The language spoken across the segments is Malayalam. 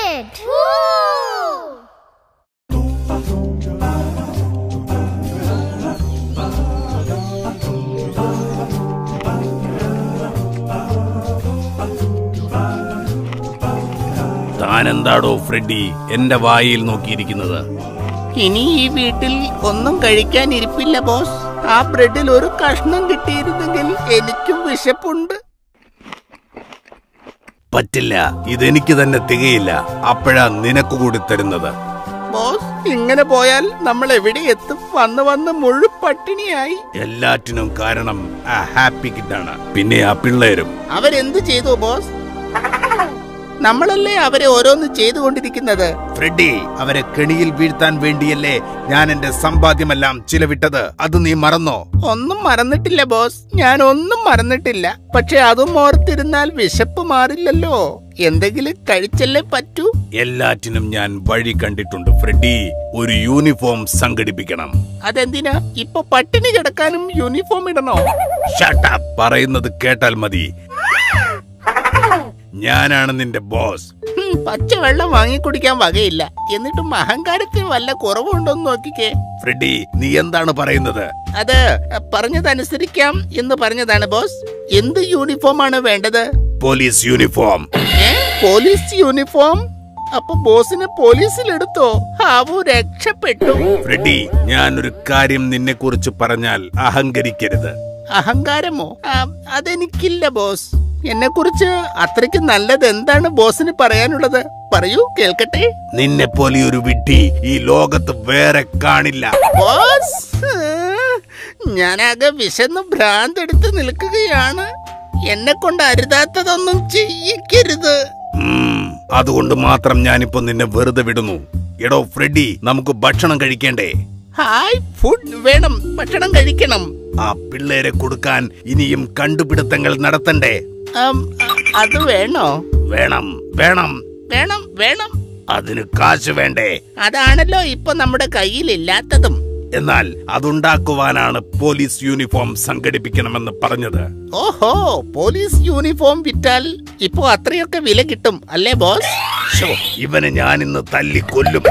started! Woo! താനെന്താടോ ഫ്രെഡി എന്റെ വായിൽ നോക്കിയിരിക്കുന്നത് ഇനി ഈ വീട്ടിൽ ഒന്നും കഴിക്കാൻ ഇരിപ്പില്ല ബോസ് ആ ബ്രെഡിൽ ഒരു കഷ്ണം കിട്ടിയിരുന്നെങ്കിൽ എനിക്കും വിശപ്പുണ്ട് പറ്റില്ല ഇതെനിക്ക് തന്നെ തികയില്ല അപ്പോഴാ നിനക്ക് കൂടി തരുന്നത് ബോസ് ഇങ്ങനെ പോയാൽ നമ്മൾ എവിടെ എത്തും വന്ന് വന്ന് മുഴു പട്ടിണിയായി എല്ലാറ്റിനും കാരണം ആ ഹാപ്പി കിഡാണ് പിന്നെ ആ പിള്ളേരും അവരെന്ത് ചെയ്തു ബോസ് നമ്മളല്ലേ അവരെ ഓരോന്ന് ചെയ്തുകൊണ്ടിരിക്കുന്നത് ഫ്രെഡി അവരെ കെണിയിൽ വീഴ്ത്താൻ വേണ്ടിയല്ലേ ഞാൻ എന്റെ സമ്പാദ്യമെല്ലാം ചിലവിട്ടത് അത് നീ മറന്നോ ഒന്നും മറന്നിട്ടില്ല ബോസ് ഞാൻ ഒന്നും മറന്നിട്ടില്ല പക്ഷെ അതും ഓർത്തിരുന്നാൽ വിശപ്പ് മാറില്ലല്ലോ എന്തെങ്കിലും കഴിച്ചല്ലേ പറ്റൂ എല്ലാറ്റിനും ഞാൻ വഴി കണ്ടിട്ടുണ്ട് ഫ്രെഡി ഒരു യൂണിഫോം സംഘടിപ്പിക്കണം അതെന്തിനാ ഇപ്പൊ പട്ടിണി കിടക്കാനും യൂണിഫോം ഇടണോ Shut up. പറയുന്നത് കേട്ടാൽ മതി ഞാനാണ് നിന്റെ ബോസ് ഹും, പച്ചവെള്ളം വാങ്ങിക്കുടിക്കാൻ വകയില്ല എന്നിട്ടും അഹങ്കാരത്തിന് വല്ല കുറവുണ്ടോന്ന് നോക്കിക്കേ ഫ്രെഡി നീ എന്താണ് പറയുന്നത് അത് പറഞ്ഞതനുസരിക്കാം എന്ന് പറഞ്ഞതാണ് ബോസ് എന്ത് യൂണിഫോമാണ് വേണ്ടത് പോലീസ് യൂണിഫോം ഏ? പോലീസ് യൂണിഫോം അപ്പൊ ബോസിനെ പോലീസിലെടുത്തോ ഹാവു രക്ഷപ്പെട്ടു ഫ്രെഡി ഞാൻ ഒരു കാര്യം നിന്നെ കുറിച്ച് പറഞ്ഞാൽ അഹങ്കരിക്കരുത് അഹങ്കാരമോ ആ, അതെനിക്കില്ല ബോസ് എന്നെ കുറിച്ച് അത്രയ്ക്ക് നല്ലത് എന്താണ് ബോസിന് പറയാനുള്ളത് പറയൂ കേൾക്കട്ടെ നിന്നെ പോലെ ഒരു വിഡ്ഢി ഈ ലോകത്ത് വേറെ കാണില്ല ബോസ് ഞാനാകെ വിശന്ന് ഭ്രാന്തെടുത്ത് നിൽക്കുകയാണ് എന്നെ കൊണ്ട് അരുതാത്തതൊന്നും ചെയ്യിക്കരുത് ഉം, അതുകൊണ്ട് മാത്രം ഞാനിപ്പോ നിന്നെ വെറുതെ വിടുന്നു എടോ ഫ്രെഡി നമുക്ക് ഭക്ഷണം കഴിക്കേണ്ടേ ഹായ് ഫുഡ് വേണം ഭക്ഷണം കഴിക്കണം ആ പിള്ളേരെ കൊടുക്കാൻ ഇനിയും കണ്ടുപിടുത്തങ്ങൾ നടത്തണ്ടേ ആം, അ- അത് വേണോ വേണം വേണം വേണം വേണം അതിന് കാശ് വേണ്ടേ അതാണല്ലോ ഇപ്പൊ നമ്മുടെ കയ്യിലില്ലാത്തതും എന്നാൽ അതുണ്ടാക്കുവാനാണ് പോലീസ് യൂണിഫോം സംഘടിപ്പിക്കണമെന്ന് പറഞ്ഞത് ഓഹോ പോലീസ് യൂണിഫോം വിറ്റാൽ ഇപ്പൊ അത്രയൊക്കെ വില കിട്ടും അല്ലേ ബോസ് ശോ, ഇവനെ ഞാൻ ഇന്ന് തല്ലിക്കൊല്ലും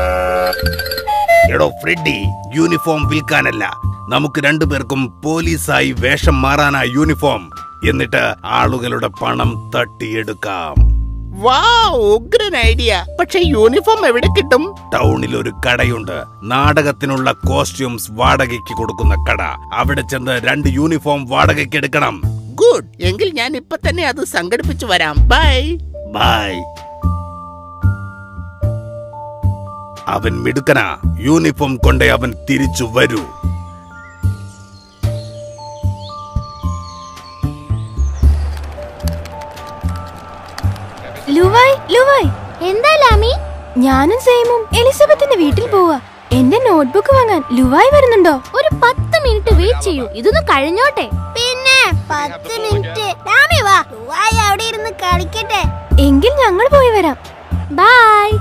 എടോ ഫ്രെഡി യൂണിഫോം വിൽക്കാനല്ല നമുക്ക് രണ്ടുപേർക്കും പോലീസായി വേഷം മാറാനാ യൂണിഫോം എന്നിട്ട് ആളുകളുടെ പണം തട്ടിയെടുക്കാം വാ ഉഗ്രൻ ഐഡിയ പക്ഷെ യൂണിഫോം എവിടെ കിട്ടും ടൗണിൽ ഒരു കടയുണ്ട് നാടകത്തിനുള്ള കോസ്റ്റ്യൂംസ് വാടകയ്ക്ക് കൊടുക്കുന്ന കട അവിടെ ചെന്ന് രണ്ട് യൂണിഫോം വാടകയ്ക്ക് എടുക്കണം ഗുഡ് എങ്കിൽ ഞാൻ ഇപ്പൊ തന്നെ അത് സംഘടിപ്പിച്ചു വരാം ബൈ ബൈ അവൻ മിടുക്കനാ യൂണിഫോം കൊണ്ടേ അവൻ തിരിച്ചു വരൂ ലുവായ് ലുവായ് എന്താ ലാമി ഞാനും സെയിമും എലിസബത്തിന്റെ വീട്ടിൽ പോവാ എന്റെ നോട്ട്ബുക്ക് വാങ്ങാൻ ലുവായ് വരുന്നുണ്ടോ ഒരു പത്ത് മിനിറ്റ് വെയിറ്റ് ചെയ്യൂ ഇതൊന്ന് കഴിഞ്ഞോട്ടെ പിന്നെ പത്ത് മിനിറ്റ് ലാമി വാ ദുബായ് അവിടെ ഇരുന്ന് കളിക്കട്ടെ എങ്കിൽ ഞങ്ങൾ പോയി വരാം ബൈ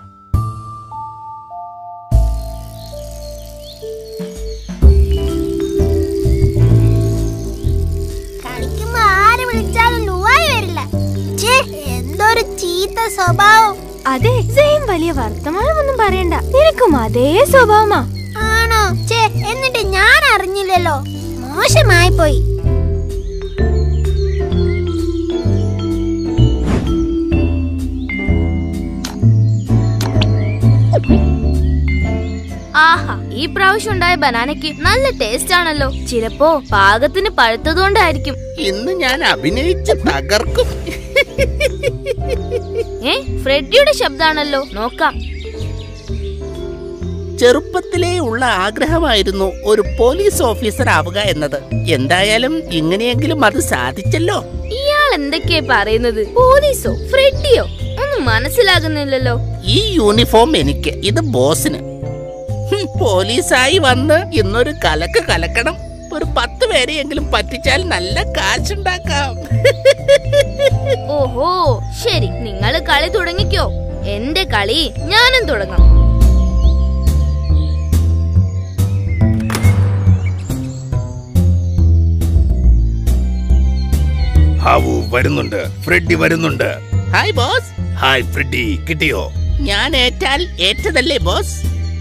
കളിക്കുമ്പോ ആര് വിളിച്ചാലും ലുവായി വരില്ല ഛേ, എന്തൊരു ചീത്ത സ്വഭാവം അതെ സെയിം വലിയ വർത്തമാനമൊന്നും പറയണ്ട നിനക്കും അതേ സ്വഭാവമാ ആണോ ഛേ എന്നിട്ട് ഞാൻ അറിഞ്ഞില്ലല്ലോ മോശമായി പോയി ആഹാ ഈ പ്രാവശ്യം ഉണ്ടായ ബനാനയ്ക്ക് നല്ല ടേസ്റ്റ് ആണല്ലോ ചിലപ്പോ പാകത്തിന് പഴുത്തതുകൊണ്ടായിരിക്കും ഇന്ന് ഞാൻ അഭിനയിച്ച് തകർക്കും ഏ ഫ്രെഡിയുടെ ശബ്ദാണല്ലോ നോക്കാം ചെറുപ്പത്തിലേ ഉള്ള ആഗ്രഹമായിരുന്നു ഒരു പോലീസ് ഓഫീസർ ആവുക എന്നത് എന്തായാലും ഇങ്ങനെയെങ്കിലും അത് സാധിച്ചല്ലോ ഇയാൾ എന്തൊക്കെയാ പറയുന്നത് പോലീസോ ഫ്രെഡിയോ ഒന്നും മനസ്സിലാകുന്നില്ലല്ലോ ഈ യൂണിഫോം എനിക്ക് ഇത് ബോസിന് ഹും, പോലീസായി വന്ന് ഇന്നൊരു കലക്ക് കലക്കണം ഒരു പത്ത് പേരെയെങ്കിലും പറ്റിച്ചാൽ നല്ല കാശുണ്ടാക്കാം ഓഹോ ശരി നിങ്ങൾ കളി തുടങ്ങിക്കോ എന്റെ കളി ഞാനും തുടങ്ങാം ഹാവു വരുന്നുണ്ട് ഫ്രെഡി വരുന്നുണ്ട് ഹായ് ബോസ് ഹായ് ഫ്രെഡി കിട്ടിയോ ഞാൻ ഏറ്റാൽ ഏറ്റതല്ലേ ബോസ്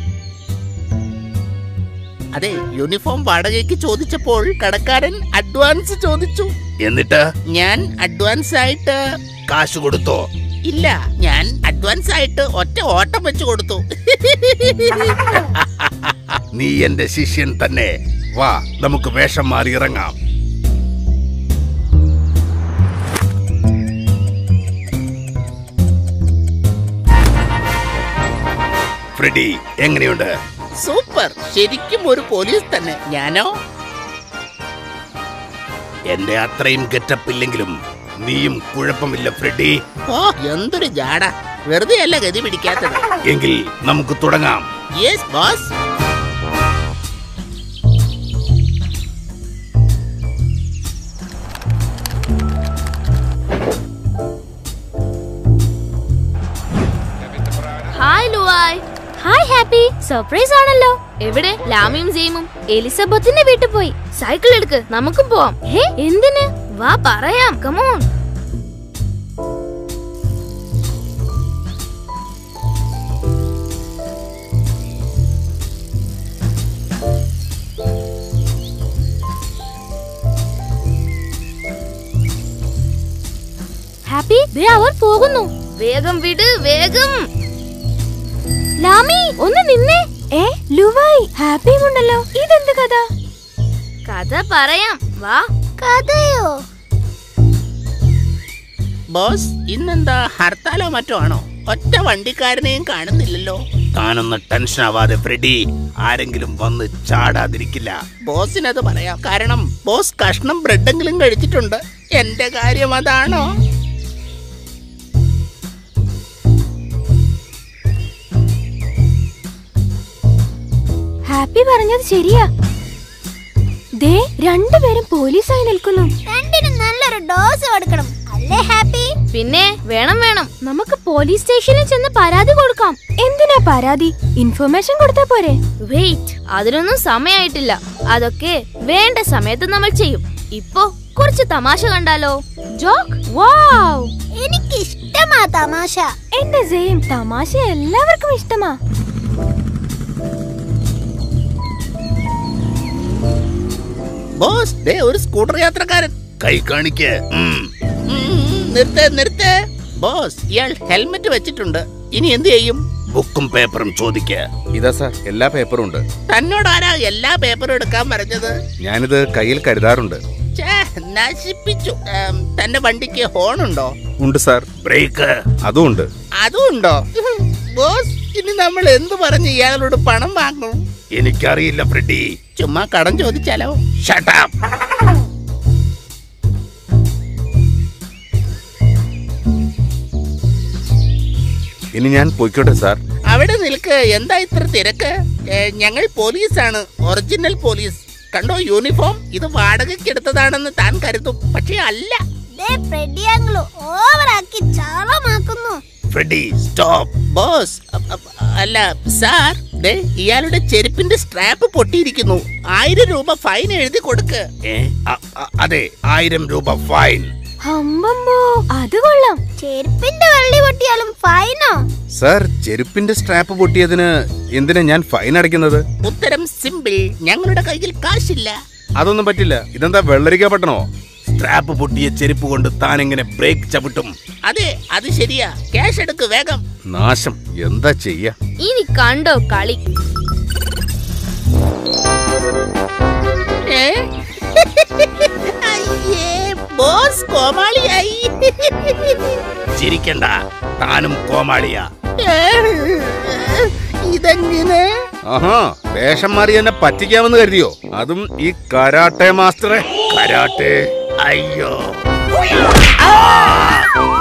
അതെ യൂണിഫോം വാടകയ്ക്ക് ചോദിച്ചപ്പോൾ കടക്കാരൻ അഡ്വാൻസ് ചോദിച്ചു എന്നിട്ട് ഞാൻ അഡ്വാൻസ് ആയിട്ട് കാശ് കൊടുത്തോ ഇല്ല ഞാൻ അഡ്വാൻസ് ആയിട്ട് ഒറ്റ ഓട്ടം വെച്ച് കൊടുത്തു നീ എന്റെ ശിഷ്യൻ തന്നെ വാ നമുക്ക് വേഷം മാറി ഇറങ്ങാം ഫ്രെഡി എങ്ങനെയുണ്ട് സൂപ്പർ ശരിക്കും ഒരു പോലീസ് തന്നെ ഞാനോ എന്റെ അത്രയും ഗെറ്റപ്പ് ഇല്ലെങ്കിലും നീയും കുഴപ്പമില്ല ഫ്രെഡി ഓ എന്തൊരു ജാട വെറുതെ അല്ല ഗതി പിടിക്കാത്തത് എങ്കിൽ നമുക്ക് തുടങ്ങാം യെസ് ബോസ് ഹായ് ലുവായ് ഹായ് ഹാപ്പി സർപ്രൈസ് ആണല്ലോ എവിടെ ലാമിയും സെയിമും എലിസബത്തിന്റെ വീട്ടിൽ പോയി സൈക്കിൾ എടുക്ക് നമുക്കും പോവാം ഹേ എന്തിന് വാ പറയാം കമോൺ ഹാപ്പി ദേ അവർ പോകുന്നു വേഗം വിട് വേഗം ലാമി ഒന്ന് നിന്നേ ഏ ലുവായി ഹാപ്പിയും ഉണ്ടല്ലോ ഇതെന്ത് കഥ കഥ പറയാം വാ കഥയോ ബോസ് ഇന്നെന്താ ഹർത്താലോ മറ്റോ ആണോ ഒറ്റ വണ്ടിക്കാരനെയും കാണുന്നില്ലല്ലോ താനൊന്ന് ടെൻഷൻ ആവാതെ ഫ്രെഡി ആരെങ്കിലും വന്ന് ചാടാതിരിക്കില്ല ബോസിനത് പറയാം കാരണം ബോസ് കഷ്ണം ബ്രെഡെങ്കിലും കഴിച്ചിട്ടുണ്ട് എന്റെ കാര്യം അതാണോ ഹാപ്പി പറഞ്ഞത് ശരിയാ ദേ രണ്ടുപേരും പോലീസായി നിൽക്കുന്നു രണ്ടിനും നല്ലൊരു ഡോസ് കൊടുക്കണം അല്ലേ ഹാപ്പി പിന്നെ വേണം വേണം നമുക്ക് പോലീസ് സ്റ്റേഷനിൽ ചെന്ന് പരാതി കൊടുക്കാം എന്തിനാ പരാതി ഇൻഫർമേഷൻ കൊടുത്താ പോരെ വെയിറ്റ് അതിനൊന്നും സമയമായിട്ടില്ല അതൊക്കെ വേണ്ട സമയത്ത് നമ്മൾ ചെയ്യും ഇപ്പോ കുറച്ച് തമാശ കണ്ടാലോ ജോക്ക് വാവ് എനിക്ക് ഇഷ്ടമാ തമാശ എന്റെ സെയിം തമാശ എല്ലാവർക്കും ഇഷ്ടമാ ബോസ് ദേ ഒരു സ്കൂട്ടർ യാത്രക്കാരൻ കൈ കാണിക്ക് ഉം. ഉം, നിർത്ത് നിർത്ത് ബോസ് ഇയാൾ ഹെൽമെറ്റ് വെച്ചിട്ടുണ്ട് ഇനി എന്ത് ചെയ്യും ബുക്കും പേപ്പറും ചോദിക്ക ഇതാ സാർ എല്ലാ പേപ്പറും ഉണ്ട് തന്നോടാരാ എല്ലാ പേപ്പറും എടുക്കാൻ പറഞ്ഞത് ഞാനിത് കയ്യിൽ കരുതാറുണ്ട് ഛേ, നശിപ്പിച്ചു ഏം, തന്റെ വണ്ടിക്ക് ഹോൺ ഉണ്ടോ ഉണ്ട് സാർ ബ്രേക്ക് അതും ഉണ്ട് അതും ഉണ്ടോ ബോസ് ഇനി നമ്മൾ എന്ത് പറഞ്ഞ് ഇയാളോട് പണം വാങ്ങും എനിക്കറിയില്ല ഫ്രെഡി ചുമ്മാ കടം ചോദിച്ചാലോ ഷട്ടപ്പ് ഇനി ഞാൻ പൊയ്ക്കോട്ടെ സാർ അവിടെ നിൽക്ക് എന്താ ഇത്ര തിരക്ക് ഏ, ഞങ്ങൾ പോലീസാണ് ഒറിജിനൽ പോലീസ് കണ്ടോ യൂണിഫോം ഇത് വാടകയ്ക്ക് എടുത്തതാണെന്ന് താൻ കരുതും പക്ഷേ അല്ല ദേ ഫ്രെഡി അങ്കിള് ഓവറാക്കി ചാളമാക്കുന്നു ഫ്രെഡി സ്റ്റോപ്പ് ബോസ് അ- അ- അല്ല സാർ ദേ ഇയാളുടെ ചെരുപ്പിന്റെ സ്ട്രാപ്പ് പൊട്ടിയിരിക്കുന്നു ആയിരം രൂപ ഫൈൻ എഴുതി കൊടുക്ക് ഏ അ- അ- അതെ ആയിരം രൂപ ഫൈൻ അമ്പമ്പോ അത് കൊള്ളാം ചെരുപ്പിന്റെ വള്ളി പൊട്ടിയാലും ഫൈനോ സാർ ചെരുപ്പിന്റെ സ്ട്രാപ്പ് പൊട്ടിയതിന് എന്തിനാ ഞാൻ ഫൈൻ അടയ്ക്കുന്നത് ഉത്തരം സിമ്പിൾ ഞങ്ങളുടെ കയ്യിൽ കാശില്ല അതൊന്നും പറ്റില്ല ഇതെന്താ വെള്ളരിക്ക പട്ടണോ സ്ട്രാപ്പ് പൊട്ടിയ ചെരുപ്പ് കൊണ്ട് താൻ എങ്ങനെ ബ്രേക്ക് ചവിട്ടും അതെ അത് ശരിയാ ക്യാഷ് എടുക്ക് വേഗം നാശം എന്താ ചെയ്യാ ഇനി കണ്ടോ കളി ഏ? അയ്യേ ബോസ് കോമാളിയായി ചിരിക്കണ്ട താനും കോമാളിയാ ഏ, ഇതെങ്ങനെ ആഹാ വേഷം മാറി എന്നെ പറ്റിക്കാമെന്ന് കരുതിയോ അതും ഈ കരാട്ടെ മാസ്റ്ററെ കരാട്ടെ അയ്യോ ആ!